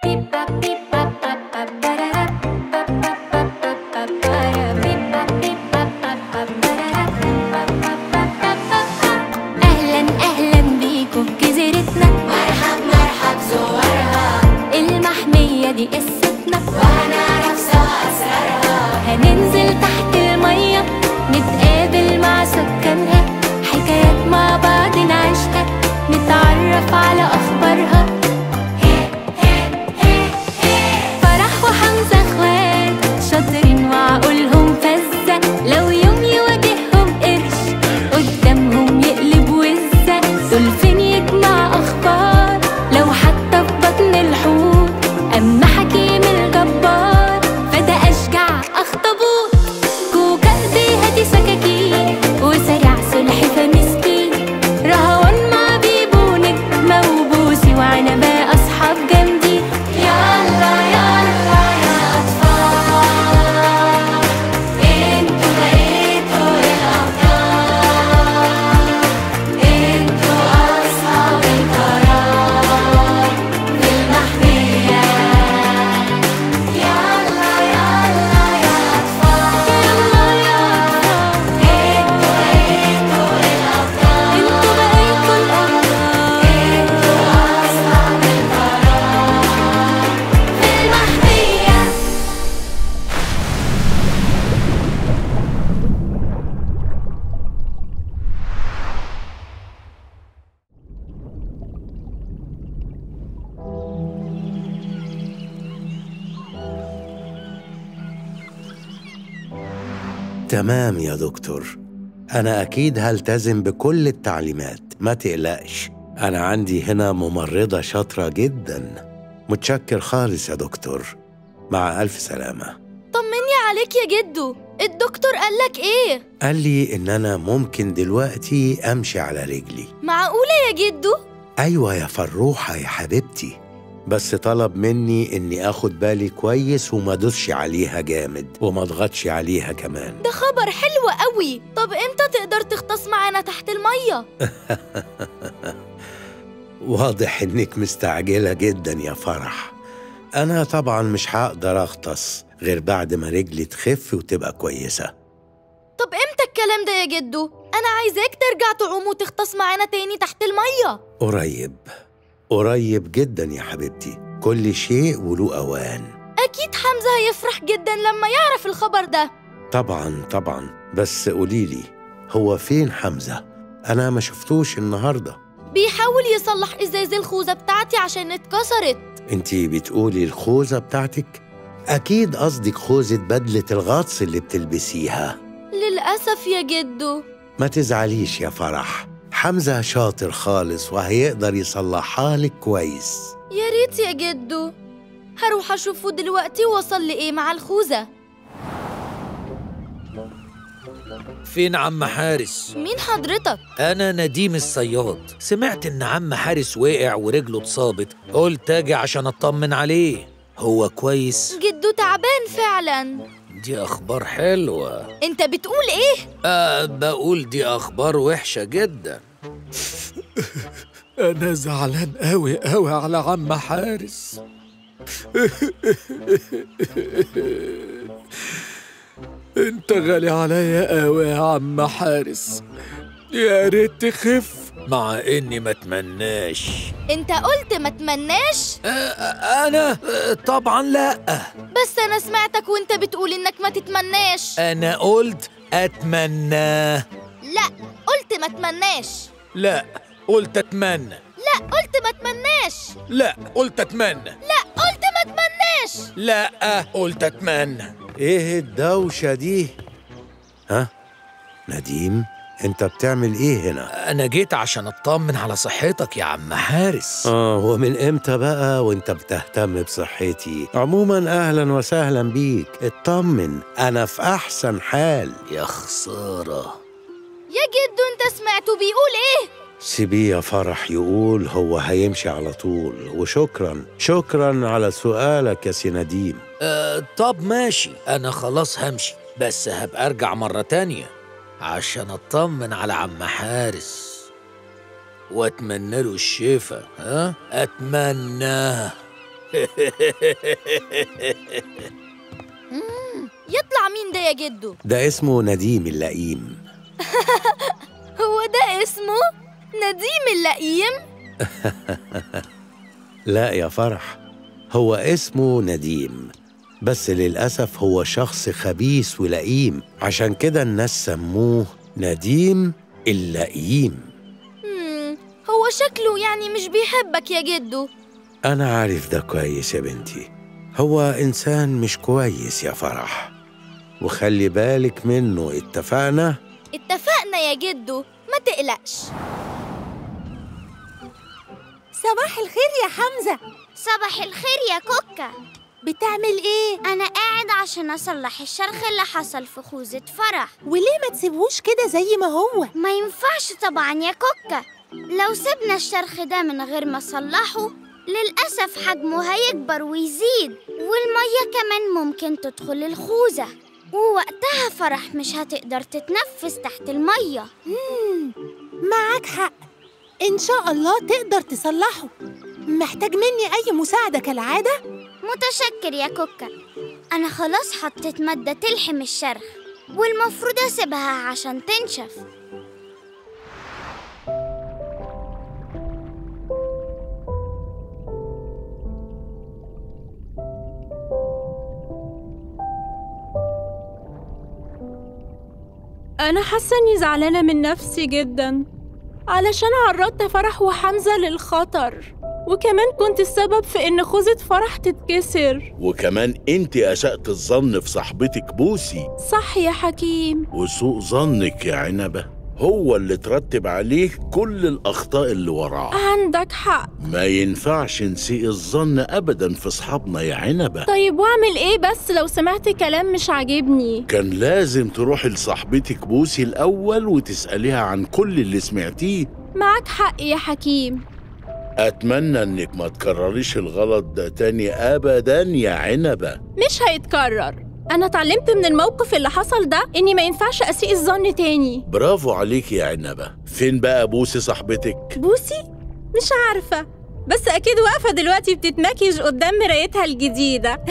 أهلا أهلا بيكم في جزيرتنا مرحب مرحب زوارها المحمية دي قصتنا وهنعرف سوا أسرارها هننزل تحت المية نتقابل مع سكانها حكايات مع بعض نعيشها نتعرف على أخبارها فرح وحمزة اخوات شاطرين وعقولهم فزة لو يوم يواجههم قرش قدامهم يقلب وزة دولفين يجمع أخبار لو حتى في بطن الحوت أما حكيم الجبار فده أشجع أخطبوط كوكا ايديها دي سكاكين وسريع سلحفة مسكين رهوان مع بيبو نجمة وبوسي وعنبة أصحاب جامدين يلا يلا يا أطفال انتوا بقيتوا الأبطال انتوا أصحاب القرار في المحمية يلا يلا يا أطفال يلا يا أطفال انتوا بقيتوا الأبطال انتوا بقيتوا الأبطال انتوا أصحاب القرار في المحمية تمام يا دكتور أنا أكيد هلتزم بكل التعليمات ما تقلقش أنا عندي هنا ممرضة شاطرة جدا متشكر خالص يا دكتور مع ألف سلامة طمني عليك يا جدو الدكتور قالك ايه قال لي إن أنا ممكن دلوقتي أمشي على رجلي معقولة يا جدو أيوة يا فروحة يا حبيبتي بس طلب مني إني أخد بالي كويس وما دوسش عليها جامد وما اضغطش عليها كمان ده خبر حلو قوي طب امتى تقدر تغطس معانا تحت المية واضح إنك مستعجلة جدا يا فرح أنا طبعا مش هقدر أغطس غير بعد ما رجلي تخف وتبقى كويسة طب امتى الكلام ده يا جدو انا عايزاك ترجع تعوم وتغطس معانا تاني تحت المية قريب قريب جدا يا حبيبتي كل شيء وله أوان اكيد حمزة هيفرح جدا لما يعرف الخبر ده طبعا طبعا بس قوليلي هو فين حمزة؟ أنا ما شفتوش النهاردة بيحاول يصلح ازاز الخوذة بتاعتي عشان اتكسرت انتي بتقولي الخوذة بتاعتك؟ أكيد قصدك خوذة بدلة الغطس اللي بتلبسيها للأسف يا جدو ما تزعليش يا فرح حمزة شاطر خالص وهيقدر يصلحها لك كويس يا ريت يا جدو هروح اشوفه دلوقتي وصل لايه مع الخوذة فين عم حارس؟ مين حضرتك أنا نديم الصياد سمعت إن عم حارس وقع ورجله اتصابت قلت أجي عشان أطمن عليه هو كويس؟ جدو تعبان فعلا دي أخبار حلوة انت بتقول ايه أه بقول دي أخبار وحشة جدا أنا زعلان أوي أوي على عم حارس انت غالي عليا قوي يا عم حارس يا ريت تخف مع اني ما اتمناش انت قلت ما تمناش انا طبعا لا بس انا سمعتك وانت بتقول انك ما تتمناش انا قلت اتمنى لا قلت ما تمناش لا قلت اتمنى لا قلت ما تمناش لا قلت اتمنى لا قلت ما تمناش لا قلت اتمنى ايه الدوشة دي؟ ها؟ نديم انت بتعمل ايه هنا؟ انا جيت عشان اطمن على صحتك يا عم حارس اه ومن امتى بقى وانت بتهتم بصحتي؟ عموما اهلا وسهلا بيك اطمن انا في احسن حال يا خسارة يا جدو انت سمعته بيقول ايه سيبيه يا فرح يقول هو هيمشي على طول وشكرا شكرا على سؤالك يا سي نديم أه طب ماشي انا خلاص همشي بس هبقى ارجع مرة تانية عشان اطمن على عم حارس واتمنى له الشفا ها اتمنى يطلع مين ده يا جدو ده اسمه نديم اللئيم هو ده اسمه نديم اللئيم لا يا فرح هو اسمه نديم بس للأسف هو شخص خبيث ولئيم عشان كده الناس سموه نديم اللئيم مم. هو شكله يعني مش بيحبك يا جدو أنا عارف ده كويس يا بنتي هو إنسان مش كويس يا فرح وخلي بالك منه اتفقنا؟ اتفقنا يا جدو ما تقلقش صباح الخير يا حمزة صباح الخير يا كوكا بتعمل ايه؟ أنا قاعد عشان أصلح الشرخ اللي حصل في خوذة فرح وليه ما تسيبهوش كده زي ما هو؟ ما ينفعش طبعا يا كوكا لو سيبنا الشرخ ده من غير ما صلحه للأسف حجمه هيكبر ويزيد والمية كمان ممكن تدخل الخوذة ووقتها فرح مش هتقدر تتنفس تحت المية معاك حق إن شاء الله تقدر تصلحه محتاج مني أي مساعدة كالعادة؟ متشكر يا كوكا أنا خلاص حطيت مادة تلحم الشرخ والمفروض أسيبها عشان تنشف أنا حاسة إني زعلانة من نفسي جدا علشان عرضت فرح وحمزة للخطر وكمان كنت السبب في إن خوذة فرح تتكسر وكمان انت اسأت الظن في صاحبتك بوسي صح يا حكيم وسوء ظنك يا عنبة هو اللي ترتب عليه كل الأخطاء اللي وراه عندك حق ما ينفعش نسيء الظن أبدا في أصحابنا يا عنبة طيب وأعمل إيه بس لو سمعت كلام مش عاجبني كان لازم تروحي لصاحبتك بوسي الأول وتسأليها عن كل اللي سمعتيه معاك حق يا حكيم أتمنى إنك ما تكرريش الغلط ده تاني أبدا يا عنبة مش هيتكرر أنا اتعلمت من الموقف اللي حصل ده إني ما ينفعش أسيء الظن تاني برافو عليك يا عنبة فين بقى بوسي صاحبتك؟ بوسي مش عارفة بس أكيد واقفة دلوقتي بتتمكيج قدام مرايتها الجديدة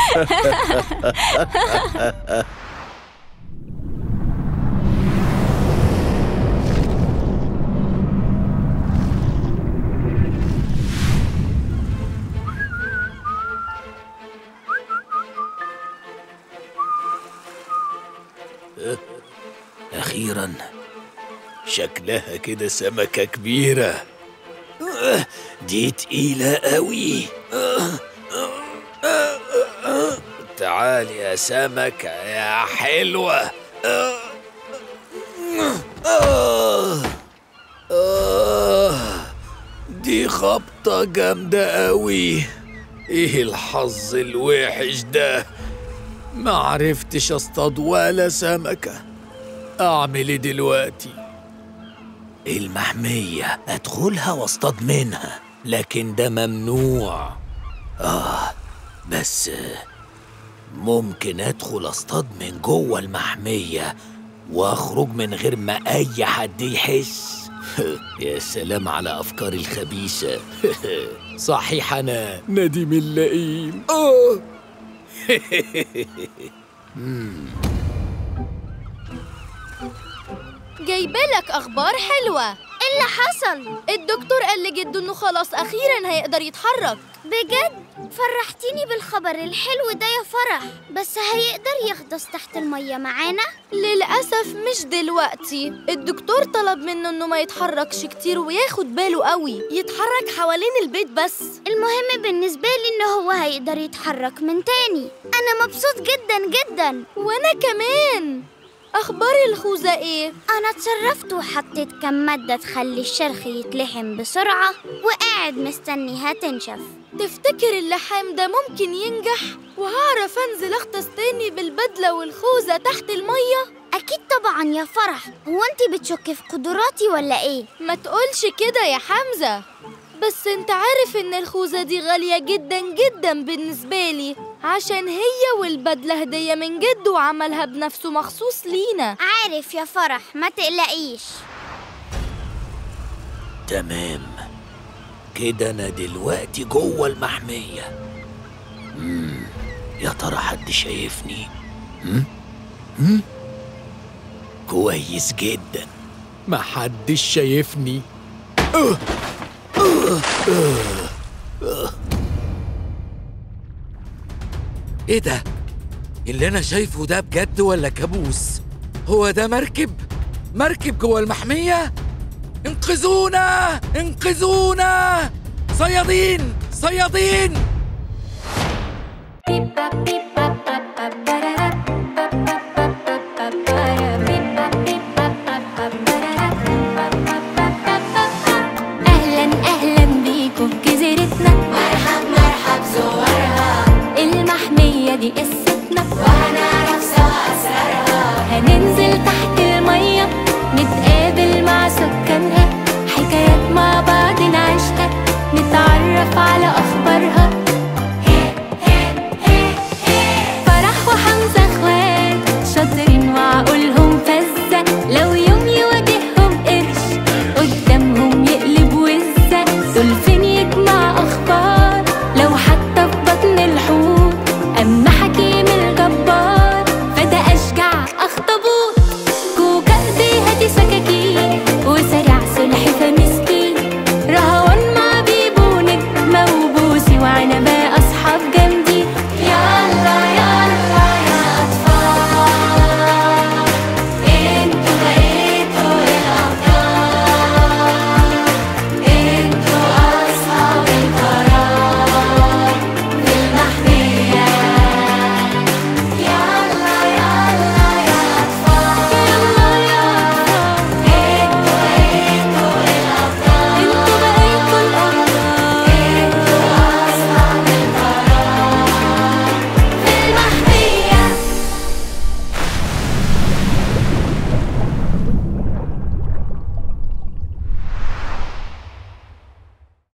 أخيرا شكلها كده سمكة كبيرة آه، دي تقيلة قوي آه، آه، آه، تعالي يا سمكة يا حلوة آه، آه، آه، دي خبطة جامدة قوي ايه الحظ الوحش ده ما عرفتش اصطاد ولا سمكة اعمل ايه دلوقتي المحمية ادخلها واصطاد منها لكن ده ممنوع اه بس آه، ممكن ادخل اصطاد من جوه المحمية واخرج من غير ما اي حد يحس يا سلام على افكاري الخبيثة صحيح انا نديم اللئيم اه جايبالك اخبار حلوه إيه اللي حصل؟ الدكتور قال لجدو انه خلاص اخيرا هيقدر يتحرك بجد فرحتيني بالخبر الحلو ده يا فرح بس هيقدر يغطس تحت المية معانا؟ للأسف مش دلوقتي الدكتور طلب منه انه ما يتحركش كتير وياخد باله قوي يتحرك حوالين البيت بس المهم بالنسبة لي إن هو هيقدر يتحرك من تاني أنا مبسوط جدا جدا وانا كمان اخبار الخوذة ايه أنا اتصرفت وحطيت كم مادة تخلي الشرخ يتلحم بسرعة وقاعد مستنيها تنشف تفتكر اللحام ده ممكن ينجح وهعرف انزل اغطس تاني بالبدلة والخوذة تحت المية أكيد طبعا يا فرح هو أنت بتشكي في قدراتي ولا إيه؟ ما تقولش كده يا حمزة بس انت عارف ان الخوذة دي غالية جدا جدا بالنسبة لي عشان هي والبدلة هدية من جد وعملها بنفسه مخصوص لينا عارف يا فرح ما تقلقيش تمام كده انا دلوقتي جوه المحمية مم. يا ترى حد شايفني مم؟ مم؟ كويس جدا ما حدش شايفني أه. أه. أه. أه. ايه ده اللي انا شايفه ده بجد ولا كابوس هو ده مركب مركب جوه المحميه انقذونا انقذونا صيادين صيادين أهلا أهلا بيكم في جزيرتنا مرحب مرحب زوارها المحمية دي قصتنا وهنعرف سوا